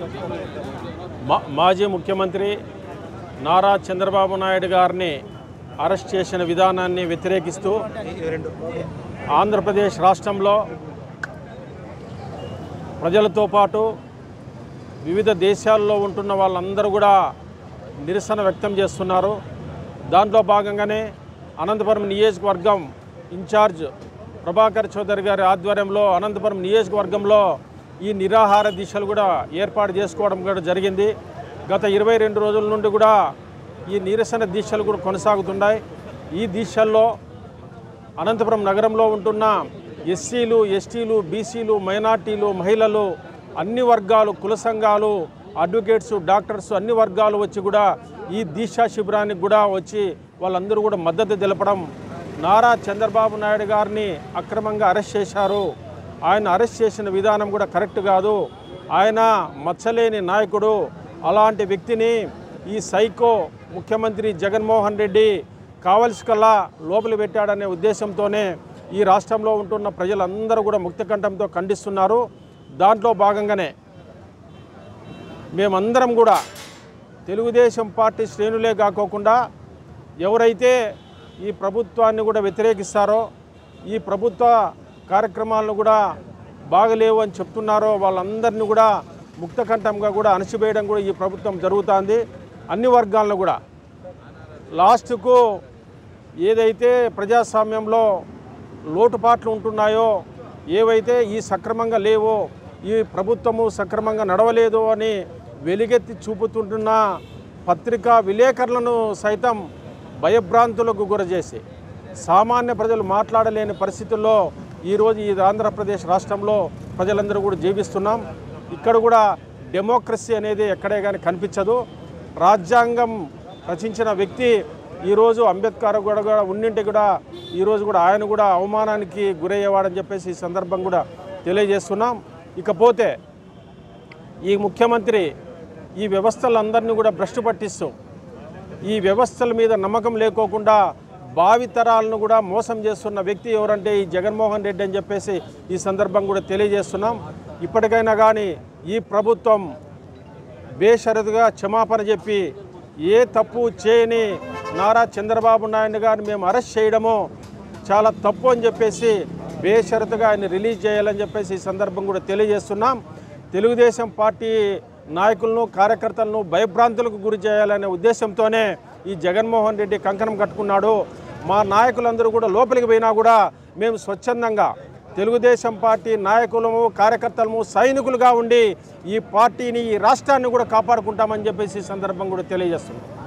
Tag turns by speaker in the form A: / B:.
A: మా మాజీ ముఖ్యమంత్రి నారా చంద్రబాబు నాయుడు గారిని అరెస్ట్ చేసిన విధానాన్ని వ్యతిరేకిస్తూ ఆంధ్రప్రదేశ్ రాష్ట్రంలో ప్రజలతో పాటు వివిధ దేశాల్లో ఉంటున్న వాళ్ళందరూ కూడా నిరసన వ్యక్తం చేస్తున్నారు దాంట్లో భాగంగానే అనంతపురం నియోజకవర్గం ఇన్ఛార్జ్ ప్రభాకర్ చౌదరి గారి ఆధ్వర్యంలో అనంతపురం నియోజకవర్గంలో ఈ నిరాహార దీక్షలు కూడా ఏర్పాటు చేసుకోవడం కూడా జరిగింది గత ఇరవై రెండు రోజుల నుండి కూడా ఈ నిరసన దీక్షలు కూడా కొనసాగుతున్నాయి ఈ దీక్షల్లో అనంతపురం నగరంలో ఉంటున్న ఎస్సీలు ఎస్టీలు బీసీలు మైనార్టీలు మహిళలు అన్ని వర్గాలు కుల సంఘాలు అడ్వకేట్స్ డాక్టర్స్ అన్ని వర్గాలు వచ్చి కూడా ఈ దీక్షా శిబిరానికి కూడా వచ్చి వాళ్ళందరూ కూడా మద్దతు తెలపడం నారా చంద్రబాబు నాయుడు గారిని అక్రమంగా అరెస్ట్ చేశారు ఆయన అరెస్ట్ చేసిన విధానం కూడా కరెక్ట్ కాదు ఆయన మచ్చలేని నాయకుడు అలాంటి వ్యక్తిని ఈ సైకో ముఖ్యమంత్రి జగన్మోహన్ రెడ్డి కావలసి కల్లా లోపలి పెట్టాడనే ఉద్దేశంతోనే ఈ రాష్ట్రంలో ఉంటున్న ప్రజలందరూ కూడా ముక్తకంఠంతో ఖండిస్తున్నారు దాంట్లో భాగంగానే మేమందరం కూడా తెలుగుదేశం పార్టీ శ్రేణులే కాకోకుండా ఎవరైతే ఈ ప్రభుత్వాన్ని కూడా వ్యతిరేకిస్తారో ఈ ప్రభుత్వ కార్యక్రమాలను కూడా బాగలేవు అని చెప్తున్నారో వాళ్ళందరినీ కూడా ముక్తకంఠంగా కూడా అణచివేయడం కూడా ఈ ప్రభుత్వం జరుగుతుంది అన్ని వర్గాలను కూడా లాస్ట్కు ఏదైతే ప్రజాస్వామ్యంలో లోటుపాట్లు ఉంటున్నాయో ఏవైతే ఈ సక్రమంగా లేవో ఈ ప్రభుత్వము సక్రమంగా నడవలేదు అని వెలుగెత్తి చూపుతుంటున్న పత్రికా విలేకరులను సైతం భయభ్రాంతులకు గురచేసి సామాన్య ప్రజలు మాట్లాడలేని పరిస్థితుల్లో ఈరోజు ఈ ఆంధ్రప్రదేశ్ రాష్ట్రంలో ప్రజలందరూ కూడా జీవిస్తున్నాం ఇక్కడ కూడా డెమోక్రసీ అనేది ఎక్కడే కానీ కనిపించదు రాజ్యాంగం రచించిన వ్యక్తి ఈరోజు అంబేద్కర్ కూడా కూడా ఉండింటి కూడా ఈరోజు కూడా ఆయన కూడా అవమానానికి గురయ్యేవాడని చెప్పేసి ఈ సందర్భం కూడా తెలియజేస్తున్నాం ఇకపోతే ఈ ముఖ్యమంత్రి ఈ వ్యవస్థలందరినీ కూడా భ్రష్టు పట్టిస్తూ ఈ వ్యవస్థల మీద నమ్మకం లేకోకుండా భావితరాలను కూడా మోసం చేస్తున్న వ్యక్తి ఎవరంటే ఈ జగన్మోహన్ రెడ్డి అని చెప్పేసి ఈ సందర్భం కూడా తెలియజేస్తున్నాం ఇప్పటికైనా కానీ ఈ ప్రభుత్వం బేషరతుగా క్షమాపణ చెప్పి ఏ తప్పు చేయని నారా చంద్రబాబు నాయుడు గారిని మేము అరెస్ట్ చేయడము చాలా తప్పు అని చెప్పేసి బేషరతుగా ఆయన రిలీజ్ చేయాలని చెప్పేసి ఈ సందర్భం కూడా తెలియజేస్తున్నాం తెలుగుదేశం పార్టీ నాయకులను కార్యకర్తలను భయభ్రాంతులకు గురి చేయాలనే ఉద్దేశంతోనే ఈ జగన్మోహన్ రెడ్డి కంకణం కట్టుకున్నాడు మా నాయకులందరూ కూడా లోపలికి పోయినా కూడా మేము స్వచ్ఛందంగా తెలుగుదేశం పార్టీ నాయకులము కార్యకర్తలము సైనికులుగా ఉండి ఈ పార్టీని ఈ రాష్ట్రాన్ని కూడా కాపాడుకుంటామని చెప్పేసి ఈ సందర్భం కూడా తెలియజేస్తున్నాం